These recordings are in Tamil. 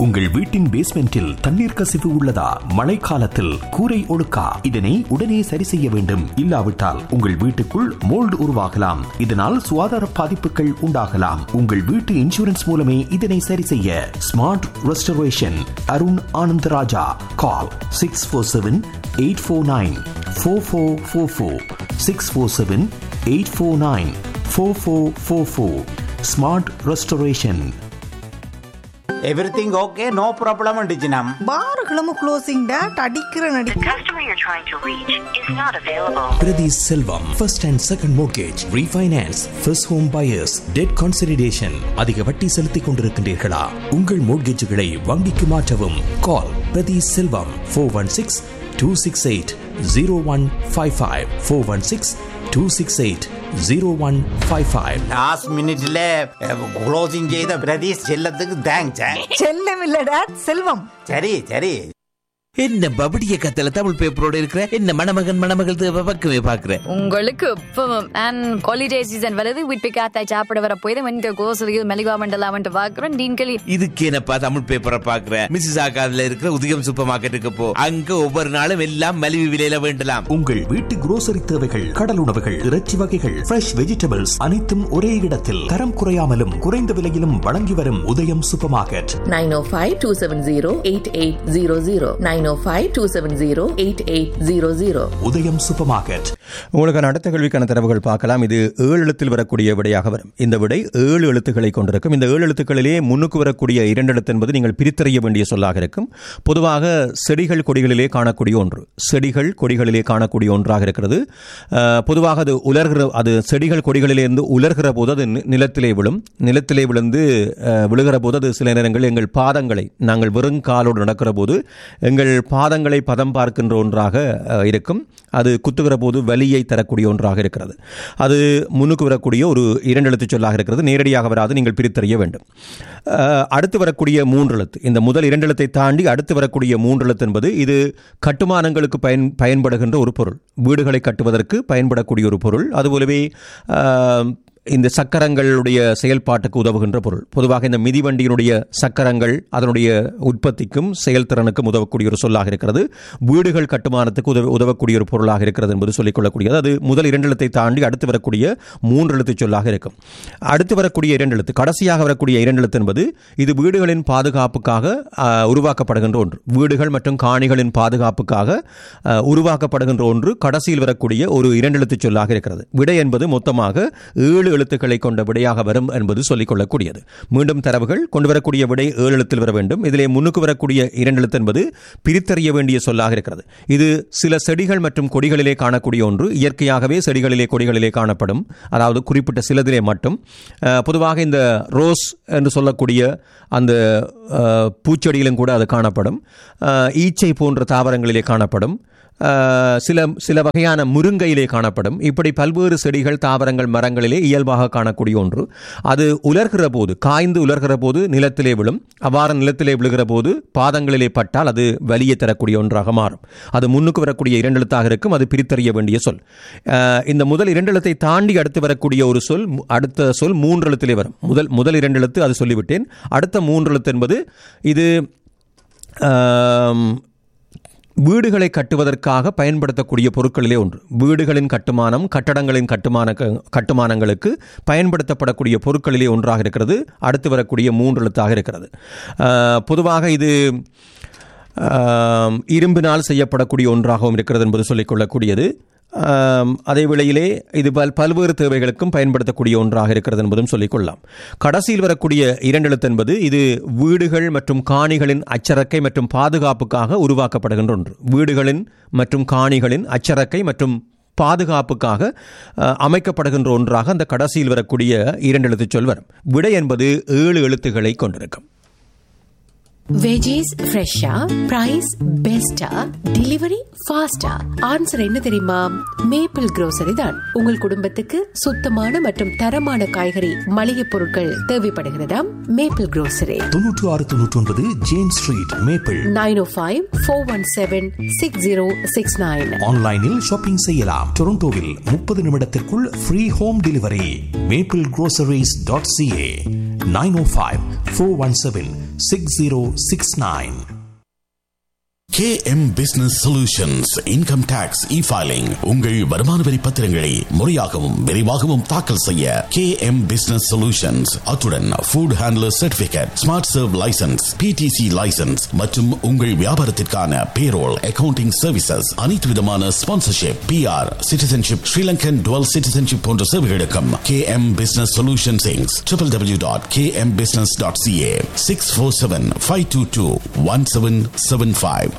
உங்கள் வீட்டின் பேஸ்மெண்டில் தண்ணீர் கசிவு உள்ளதா மழைக்காலத்தில் கூரை ஒழுக்கா இதனை உடனே சரி செய்ய வேண்டும் இல்லாவிட்டால் உங்கள் வீட்டுக்குள் மோல்டு உருவாகலாம் இதனால் சுகாதார பாதிப்புகள் உண்டாகலாம் உங்கள் வீட்டு இன்சூரன்ஸ் மூலமே இதனை சரி செய்ய smart restoration Arun Anandaraja call six four seven eight four nine four four four four six four seven eight four nine four four four four smart restoration everything okay no problem டிஜினம் பார்களும் க்ளோசிங் டேட் அடிக்கிற நடி The customer you're trying to reach is not available. Priti Selvam, first and second mortgage, refinance, first home buyers, debt consolidation. அதிக வட்டி செலுத்திக் கொண்டிருக்கின்றீர்களா உங்கள் மோட்கேஜுகளை வங்கிக்கு மாற்றவும் call Prathi Selvam four one six two six eight zero one five five four one six two six eight zero one five five last மினிட்ல க்ளோசிங் செய்த பிரதீஷ் செல்லத்துக்கு தேங்க்ஸ் செல்லம் இல்ல டேட் செல்வம் சரி சரி என்ன பபடிய கத்தல தமிழ் பேப்பரோட இருக்கிற என்ன மணமகன் மணமகள் தேவை பக்கமே பாக்குற உங்களுக்கு இப்பவும் அண்ட் ஹாலிடே சீசன் வருது வீட்டு காத்தாய் சாப்பிட வர போய் இந்த கோசலியில் மெலிவா மண்டலாம் பாக்குறேன் டீன்களி இதுக்கு என்னப்பா தமிழ் பேப்பரை பாக்குற மிஸ்ஸஸ் ஆகாதுல இருக்கிற உதயம் சூப்பர் மார்க்கெட்டுக்கு போ அங்க ஒவ்வொரு நாளும் எல்லாம் மலிவு விலையில வேண்டலாம் உங்கள் வீட்டு grocery தேவைகள் கடல் உணவுகள் இறைச்சி வகைகள் ஃப்ரெஷ் வெஜிடபிள்ஸ் அனைத்தும் ஒரே இடத்தில் தரம் குறையாமலும் குறைந்த விலையிலும் வழங்கி வரும் உதயம் சூப்பர் மார்க்கெட் 905-270-8800 905-270-8800 உதயம் சூப்பர் மார்க்கெட் உங்களுக்கான அடுத்த கேள்விக்கான தரவுகள் பார்க்கலாம் இது ஏழு எழுத்தில் வரக்கூடிய விடையாக வரும் இந்த விடை ஏழு எழுத்துக்களை கொண்டிருக்கும் இந்த ஏழு எழுத்துக்களிலே முன்னுக்கு வரக்கூடிய இரண்டு எழுத்து என்பது நீங்கள் பிரித்தறிய வேண்டிய சொல்லாக இருக்கும் பொதுவாக செடிகள் கொடிகளிலே காணக்கூடிய ஒன்று செடிகள் கொடிகளிலே காணக்கூடிய ஒன்றாக இருக்கிறது அஹ், பொதுவாக அது உலர்கிற அது செடிகள் கொடிகளிலிருந்து உலர்கிற போது அது நி- நிலத்திலே விழும் நிலத்திலே விழுந்து அஹ், விழுகிற போது அது சில நேரங்கள் எங்கள் பாதங்களை நாங்கள் வெறும் காலோடு நடக்கிற போது எங்கள் பாதங்களை பதம் பார்க்கின்ற ஒன்றாக அஹ், இருக்கும் அது குத்துகிற போது வலியை தரக்கூடிய ஒன்றாக இருக்கிறது அது முன்னுக்கு வரக்கூடிய ஒரு இரண்டு எழுத்து சொல்லாக இருக்கிறது நேரடியாக வராது நீங்கள் பிரித்தறிய வேண்டும் அஹ், அடுத்து வரக்கூடிய மூன்று எழுத்து இந்த முதல் இரண்டு எழுத்தை தாண்டி அடுத்து வரக்கூடிய மூன்று எழுத்து என்பது இது கட்டுமானங்களுக்கு பயன் பயன்படுகின்ற ஒரு பொருள் வீடுகளை கட்டுவதற்கு பயன்படக்கூடிய ஒரு பொருள் அதுபோலவே அஹ், இந்த சக்கரங்களுடைய செயல்பாட்டுக்கு உதவுகின்ற பொருள் பொதுவாக இந்த மிதிவண்டியினுடைய சக்கரங்கள் அதனுடைய உற்பத்திக்கும் செயல்திறனுக்கும் உதவக்கூடிய ஒரு சொல்லாக இருக்கிறது வீடுகள் கட்டுமானத்துக்கு உதவ உதவக்கூடிய ஒரு பொருளாக இருக்கிறது என்பது சொல்லிக்கொள்ளக்கூடியது அது முதல் இரண்டு எழுத்தை தாண்டி அடுத்து வரக்கூடிய மூன்று எழுத்து சொல்லாக இருக்கும் அடுத்து வரக்கூடிய இரண்டு எழுத்து கடைசியாக வரக்கூடிய இரண்டு எழுத்து என்பது இது வீடுகளின் பாதுகாப்புக்காக ஆஹ், உருவாக்கப்படுகின்ற ஒன்று வீடுகள் மற்றும் காணிகளின் பாதுகாப்புக்காக ஆஹ், உருவாக்கப்படுகின்ற ஒன்று கடைசியில் வரக்கூடிய ஒரு இரண்டு எழுத்து சொல்லாக இருக்கிறது விடை என்பது மொத்தமாக ஏழு எழுத்துக்களை கொண்ட விடையாக வரும் என்பது சொல்லிக்கொள்ளக்கூடியது மீண்டும் தரவுகள் கொண்டு வரக்கூடிய விடை ஏழு எழுத்தில் வர வேண்டும் இதிலே முன்னுக்கு வரக்கூடிய இரண்டு எழுத்து என்பது பிரித்தறிய வேண்டிய சொல்லாக இருக்கிறது இது சில செடிகள் மற்றும் கொடிகளிலே காணக்கூடிய ஒன்று இயற்கையாகவே செடிகளிலே கொடிகளிலே காணப்படும் அதாவது குறிப்பிட்ட சிலதிலே மட்டும் அஹ், பொதுவாக இந்த ரோஸ் என்று சொல்லக்கூடிய அந்த அஹ், பூச்செடியிலும் கூட அது காணப்படும் அஹ், ஈச்சை போன்ற தாவரங்களிலே காணப்படும் அஹ், சில சில வகையான முருங்கையிலே காணப்படும் இப்படி பல்வேறு செடிகள் தாவரங்கள் மரங்களிலே இயல்பாக காணக்கூடிய ஒன்று அது உலர்கிற போது காய்ந்து உலர்கிற போது நிலத்திலே விழும் அவ்வாறு நிலத்திலே விழுகிற போது பாதங்களிலே பட்டால் அது வலியை தரக்கூடிய ஒன்றாக மாறும் அது முன்னுக்கு வரக்கூடிய இரண்டு எழுத்தாக இருக்கும் அது பிரித்தறிய வேண்டிய சொல் அஹ், இந்த முதல் இரண்டு எழுத்தை தாண்டி அடுத்து வரக்கூடிய ஒரு சொல் மு- அடுத்த சொல் மூன்று எழுத்திலே வரும் முதல் முதல் இரண்டு எழுத்து அது சொல்லிவிட்டேன் அடுத்த மூன்று எழுத்து என்பது இது ஆம், வீடுகளை கட்டுவதற்காக பயன்படுத்தக்கூடிய பொருட்களிலே ஒன்று வீடுகளின் கட்டுமானம் கட்டடங்களின் கட்டுமான கட்டுமானங்களுக்கு பயன்படுத்தப்படக்கூடிய பொருட்களிலே ஒன்றாக இருக்கிறது அடுத்து வரக்கூடிய மூன்று எழுத்தாக இருக்கிறது ஆஹ், பொதுவாக இது ஆம், இரும்பினால் செய்யப்படக்கூடிய ஒன்றாகவும் இருக்கிறது என்பது சொல்லிக்கொள்ளக்கூடியது ஆம், அதே வேளையிலே இது பல் பல்வேறு தேவைகளுக்கும் பயன்படுத்தக்கூடிய ஒன்றாக இருக்கிறது என்பதும் சொல்லிக்கொள்ளலாம் கடைசியில் வரக்கூடிய இரண்டு எழுத்து என்பது இது வீடுகள் மற்றும் காணிகளின் அச்சரக்கை மற்றும் பாதுகாப்புக்காக உருவாக்கப்படுகின்ற ஒன்று வீடுகளின் மற்றும் காணிகளின் அச்சரக்கை மற்றும் பாதுகாப்புக்காக அஹ், அமைக்கப்படுகின்ற ஒன்றாக அந்த கடைசியில் வரக்கூடிய இரண்டு எழுத்து சொல் வரும் விடை என்பது ஏழு எழுத்துக்களை கொண்டிருக்கும் வெஜிஸ் ஃப்ரெஷ்ஷா பிரைஸ் பெஸ்டா டெலிவரி ஃபாஸ்டா ஆன்சர் என்ன தெரியுமா மேப்பிள் grocery தான் உங்கள் குடும்பத்துக்கு சுத்தமான மற்றும் தரமான காய்கறி மளிகை பொருட்கள் தேவைப்படுகிறதாம் மேப்பிள் grocery தொன்னூற்று ஆறு தொன்னூற்றி ஒன்பது James street maple nine o five four one seven six zero six nine ஆன்லைனில் ஷாப்பிங் செய்யலாம் டொரண்டோவில் முப்பது நிமிடத்திற்குள் free home delivery maple groceries dot CA nine o five four one seven six zero six nine KM Business Solutions Income Tax E-Filing உங்கள் வருமான வரி பத்திரங்களை முறையாகவும் விரைவாகவும் தாக்கல் செய்ய KM Business Solutions அத்துடன் food handler certificate smart serve license PTC license மற்றும் உங்கள் வியாபாரத்திற்கான பேரோல் அக்கவுண்டிங் சர்வீசஸ் அனைத்து விதமான sponsorship PR citizenship Sri Lankan dual citizenship போன்ற சேவைகளுக்கும் KM Business Solutions Inc. www.kmbusiness.ca 647-522-1775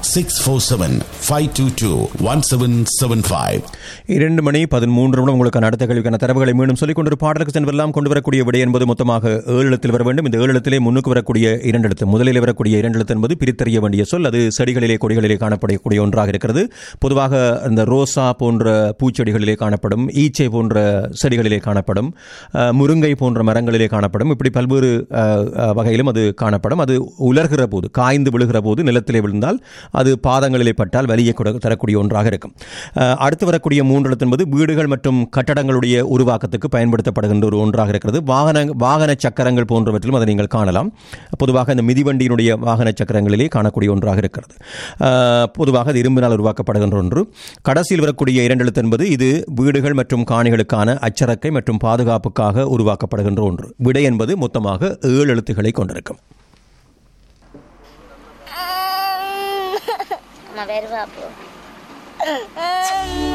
647-522-1775 இரண்டு மணி பதிமூன்று நிமிடம் உங்களுக்கான அடுத்த கேள்விக்கான தரவுகளை மீண்டும் சொல்லிக் கொண்டு பாடலுக்கு சென்றெல்லாம் கொண்டு வரக்கூடிய விடை என்பது மொத்தமாக ஏழு எழுத்தில் வர வேண்டும் இந்த ஏழு எழுத்திலே முன்னுக்கு வரக்கூடிய இரண்டு எழுத்து முதலில் வரக்கூடிய இரண்டு எழுத்து என்பது பிரித்தறிய வேண்டிய சொல் அது செடிகளிலே கொடிகளிலே காணப்படக்கூடிய ஒன்றாக இருக்கிறது பொதுவாக இந்த ரோசா போன்ற பூச்செடிகளிலே காணப்படும் ஈச்சை போன்ற செடிகளிலே காணப்படும் அஹ், முருங்கை போன்ற மரங்களிலே காணப்படும் இப்படி பல்வேறு அஹ், அஹ், வகையிலும் அது காணப்படும் அது உலர்கிற போது காய்ந்து விழுகிற போது நிலத்திலே விழுந்தால் அது பாதங்களிலே பட்டால் வலியை கொடு- தரக்கூடிய ஒன்றாக இருக்கும் அஹ், அடுத்து வரக்கூடிய மூன்று எழுத்து என்பது வீடுகள் மற்றும் கட்டடங்களுடைய உருவாக்கத்துக்கு பயன்படுத்தப்படுகின்ற ஒரு ஒன்றாக இருக்கிறது வாகன வாகன சக்கரங்கள் போன்றவற்றிலும் அதை நீங்கள் காணலாம் பொதுவாக இந்த மிதிவண்டியினுடைய வாகன சக்கரங்களிலே காணக்கூடிய ஒன்றாக இருக்கிறது அஹ், பொதுவாக அது இரும்பினால் உருவாக்கப்படுகின்ற ஒன்று கடைசியில் வரக்கூடிய இரண்டு எழுத்து என்பது இது வீடுகள் மற்றும் காணிகளுக்கான அச்சரக்கை மற்றும் பாதுகாப்புக்காக உருவாக்கப்படுகின்ற ஒன்று விடை என்பது மொத்தமாக ஏழு எழுத்துக்களை கொண்டிருக்கும் நான் வருவா அப்போ